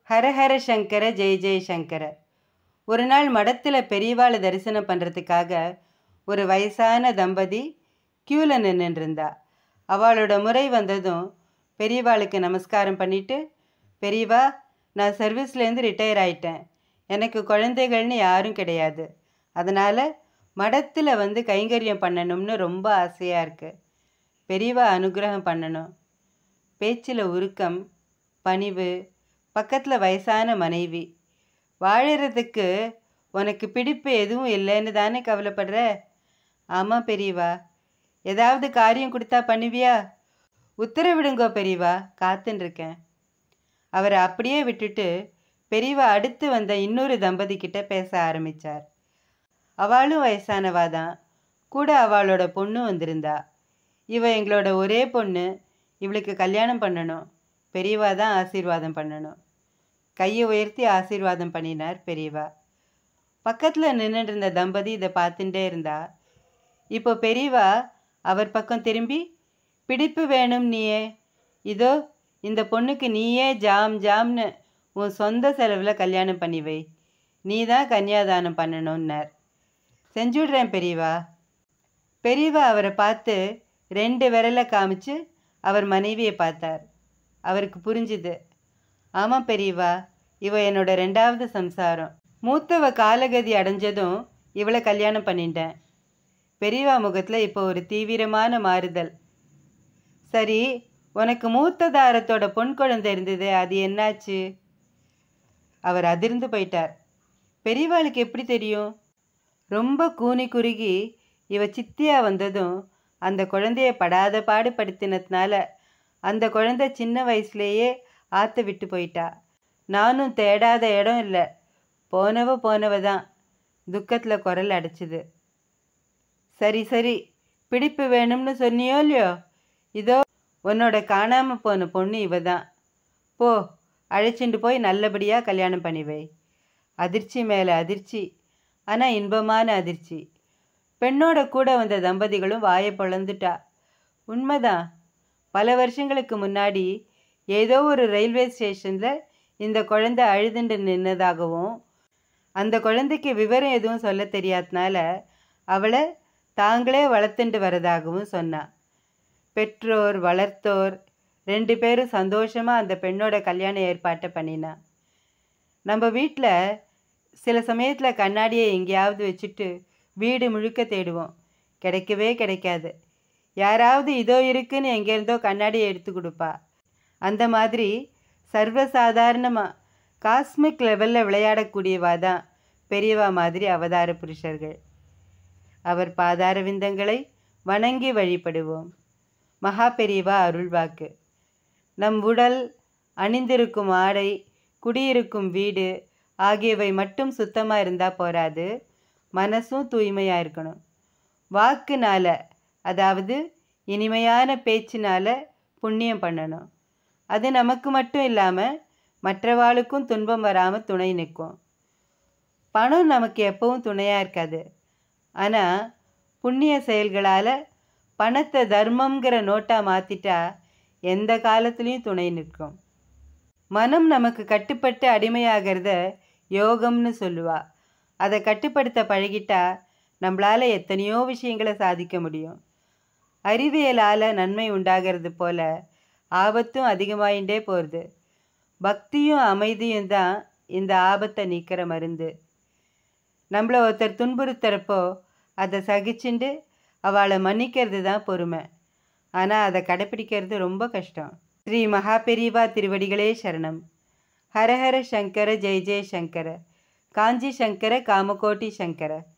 ஹரஹர சங்கர ஜெய் ஜெய் சங்கர ஒரு நாள் மடத்தில் பெரியவாளை தரிசனம் பண்ணுறதுக்காக ஒரு வயசான தம்பதி க்யூவில் நின்றுட்டு இருந்தா அவளோட முறை வந்ததும் பெரியவாளுக்கு நமஸ்காரம் பண்ணிட்டு பெரியவா நான் சர்வீஸ்லேருந்து ரிட்டையர் ஆயிட்டேன் எனக்கு குழந்தைகள்னு யாரும் கிடையாது அதனால் மடத்தில் வந்து கைங்கரியம் பண்ணணும்னு ரொம்ப ஆசையாக இருக்குது பெரியவா அனுகிரகம் பண்ணணும் பேச்சில் உருக்கம் பணிவு பக்கத்தில் வயசான மனைவி வாழறதுக்கு உனக்கு பிடிப்பு எதுவும் இல்லைன்னு தானே கவலைப்படுற ஆமாம் பெரியவா ஏதாவது காரியம் கொடுத்தா பண்ணுவியா உத்தரவிடுங்கோ பெரியவா காத்துன்னு இருக்கேன் அவரை அப்படியே விட்டுட்டு பெரியவா அடுத்து வந்த இன்னொரு தம்பதி கிட்ட பேச ஆரம்பித்தார் அவளும் வயசானவா தான் கூட அவளோட பொண்ணு வந்திருந்தா இவ எங்களோட ஒரே பொண்ணு இவளுக்கு கல்யாணம் பண்ணணும் பெரியவா தான் ஆசீர்வாதம் பண்ணணும் கையை உயர்த்தி ஆசீர்வாதம் பண்ணினார் பெரியவா பக்கத்தில் நின்றுட்டு இருந்த தம்பதி இதை பார்த்துட்டே இருந்தா இப்போ பெரியவா அவர் பக்கம் திரும்பி பிடிப்பு வேணும் நீயே இதோ இந்த பொண்ணுக்கு நீயே ஜாம் ஜாம்னு உன் சொந்த செலவில் கல்யாணம் பண்ணி வை நீ தான் கன்னியாதானம் பண்ணணும்னார் செஞ்சுடுறேன் பெரியவா பெரியவா அவரை பார்த்து ரெண்டு விரலை காமிச்சு அவர் மனைவியை பார்த்தார் அவருக்கு புரிஞ்சுது ஆமாம் பெரியவா இவ என்னோட ரெண்டாவது சம்சாரம் மூத்தவ காலகதி அடைஞ்சதும் இவளை கல்யாணம் பண்ணிட்டேன் பெரியவா முகத்தில் இப்போ ஒரு தீவிரமான மாறுதல் சரி உனக்கு மூத்த தாரத்தோட பொன் குழந்தை இருந்தது அது என்னாச்சு அவர் அதிர்ந்து போயிட்டார் பெரியவாளுக்கு எப்படி தெரியும் ரொம்ப கூனி குறுகி இவ சித்தியா வந்ததும் அந்த குழந்தைய படாத பாடு படுத்தினதுனால அந்த குழந்தை சின்ன வயசுலேயே ஆற்ற விட்டு போயிட்டா நானும் தேடாத இடம் இல்லை போனவ போனவ தான் துக்கத்தில் குரல் அடைச்சிது சரி சரி பிடிப்பு வேணும்னு சொன்னியோ இல்லையோ இதோ உன்னோட காணாமல் போன பொண்ணு இவ தான் போ அழைச்சிட்டு போய் நல்லபடியாக கல்யாணம் பண்ணி வை அதிர்ச்சி மேலே அதிர்ச்சி ஆனால் இன்பமான அதிர்ச்சி பெண்ணோட கூட வந்த தம்பதிகளும் வாயை பொழந்துட்டா உண்மைதான் பல வருஷங்களுக்கு முன்னாடி ஏதோ ஒரு ரயில்வே ஸ்டேஷனில் இந்த குழந்தை அழுதுண்டு நின்னதாகவும் அந்த குழந்தைக்கு விவரம் எதுவும் சொல்ல தெரியாதனால அவளை தாங்களே வளர்த்துண்டு வரதாகவும் சொன்னா பெற்றோர் வளர்த்தோர் ரெண்டு பேரும் சந்தோஷமாக அந்த பெண்ணோட கல்யாண ஏற்பாட்டை பண்ணினா நம்ம வீட்டில் சில சமயத்தில் கண்ணாடியை எங்கேயாவது வச்சுட்டு வீடு முழுக்க தேடுவோம் கிடைக்கவே கிடைக்காது யாராவது இதோ இருக்குன்னு எங்கேருந்தோ கண்ணாடியை எடுத்து கொடுப்பா அந்த மாதிரி சர்வசாதாரணமாக காஸ்மிக் லெவலில் விளையாடக்கூடியவா தான் பெரியவா மாதிரி அவதார புருஷர்கள் அவர் பாதார விந்தங்களை வணங்கி வழிபடுவோம் மகா பெரியவா அருள்வாக்கு நம் உடல் அணிந்திருக்கும் ஆடை குடியிருக்கும் வீடு ஆகியவை மட்டும் சுத்தமாக இருந்தால் போராது மனசும் தூய்மையாக இருக்கணும் வாக்குனால அதாவது இனிமையான பேச்சினால புண்ணியம் பண்ணணும் அது நமக்கு மட்டும் இல்லாமல் மற்றவாளுக்கும் துன்பம் வராமல் துணை நிற்கும் பணம் நமக்கு எப்பவும் துணையாக இருக்காது ஆனால் புண்ணிய செயல்களால் பணத்தை தர்மங்கிற நோட்டாக மாற்றிட்டா எந்த காலத்துலேயும் துணை நிற்கும் மனம் நமக்கு கட்டுப்பட்டு அடிமையாகிறத யோகம்னு சொல்லுவா அதை கட்டுப்படுத்த பழகிட்டா நம்மளால் எத்தனையோ விஷயங்களை சாதிக்க முடியும் அறிவியலால் நன்மை உண்டாகிறது போல ஆபத்தும் அதிகமாயிண்டே போகிறது பக்தியும் அமைதியும் தான் இந்த ஆபத்தை நீக்கிற மருந்து நம்மளை ஒருத்தர் துன்புறுத்துறப்போ அதை சகிச்சுண்டு அவளை மன்னிக்கிறது தான் பொறுமை ஆனால் அதை கடைப்பிடிக்கிறது ரொம்ப கஷ்டம் ஸ்ரீ மகாபெரிவா திருவடிகளே சரணம் ஹரஹர சங்கர ஜெய ஜெய சங்கர காஞ்சி சங்கர காமகோட்டி சங்கர